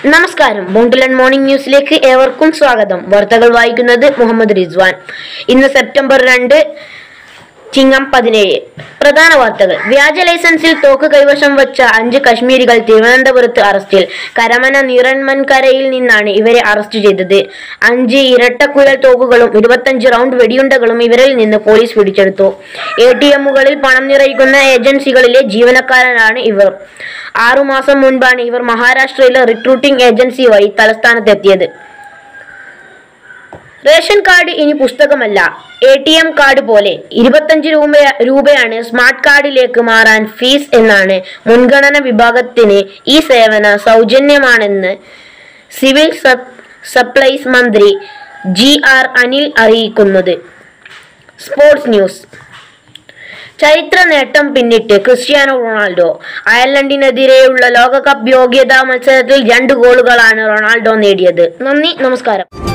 നമസ്കാരം മോണ്ടുലൻ മോർണിംഗ് ന്യൂസിലേക്ക് ഏവർക്കും സ്വാഗതം വാർത്തകൾ വായിക്കുന്നത് മുഹമ്മദ് റിസ്വാൻ ഇന്ന് സെപ്റ്റംബർ രണ്ട് ചിങ്ങം പതിനേഴ് പ്രധാന വാർത്തകൾ വ്യാജ ലൈസൻസിൽ തോക്ക് കൈവശം വച്ച അഞ്ച് കശ്മീരികൾ തിരുവനന്തപുരത്ത് അറസ്റ്റിൽ കരമന നിറന്മൻകരയിൽ നിന്നാണ് ഇവരെ അറസ്റ്റ് ചെയ്തത് അഞ്ച് ഇരട്ടക്കുഴൽ തോക്കുകളും ഇരുപത്തഞ്ച് റൗണ്ട് വെടിയുണ്ടകളും ഇവരിൽ നിന്ന് പോലീസ് പിടിച്ചെടുത്തു എ ടി എമ്മുകളിൽ പണം നിറയിക്കുന്ന ഏജൻസികളിലെ ജീവനക്കാരനാണ് ഇവർ ആറുമാസം മുൻപാണ് ഇവർ മഹാരാഷ്ട്രയിലെ റിക്രൂട്ടിംഗ് ഏജൻസി വഴി തലസ്ഥാനത്തെത്തിയത് റേഷൻ കാർഡ് ഇനി പുസ്തകമല്ല എ ടി എം കാർഡ് പോലെ ഇരുപത്തഞ്ച് രൂപ രൂപയാണ് സ്മാർട്ട് കാർഡിലേക്ക് മാറാൻ ഫീസ് എന്നാണ് മുൻഗണന വിഭാഗത്തിന് ഈ സേവന സൗജന്യമാണെന്ന് സിവിൽ സപ്- സപ്ലൈസ് മന്ത്രി ജി ആർ അനിൽ അറിയിക്കുന്നത് സ്പോർട്സ് ന്യൂസ് ചരിത്ര നേട്ടം പിന്നിട്ട് ക്രിസ്ത്യാനോ റൊണാൾഡോ അയർലൻഡിനെതിരെയുള്ള ലോകകപ്പ് യോഗ്യതാ മത്സരത്തിൽ രണ്ട് ഗോളുകളാണ് റൊണാൾഡോ നേടിയത് നന്ദി നമസ്കാരം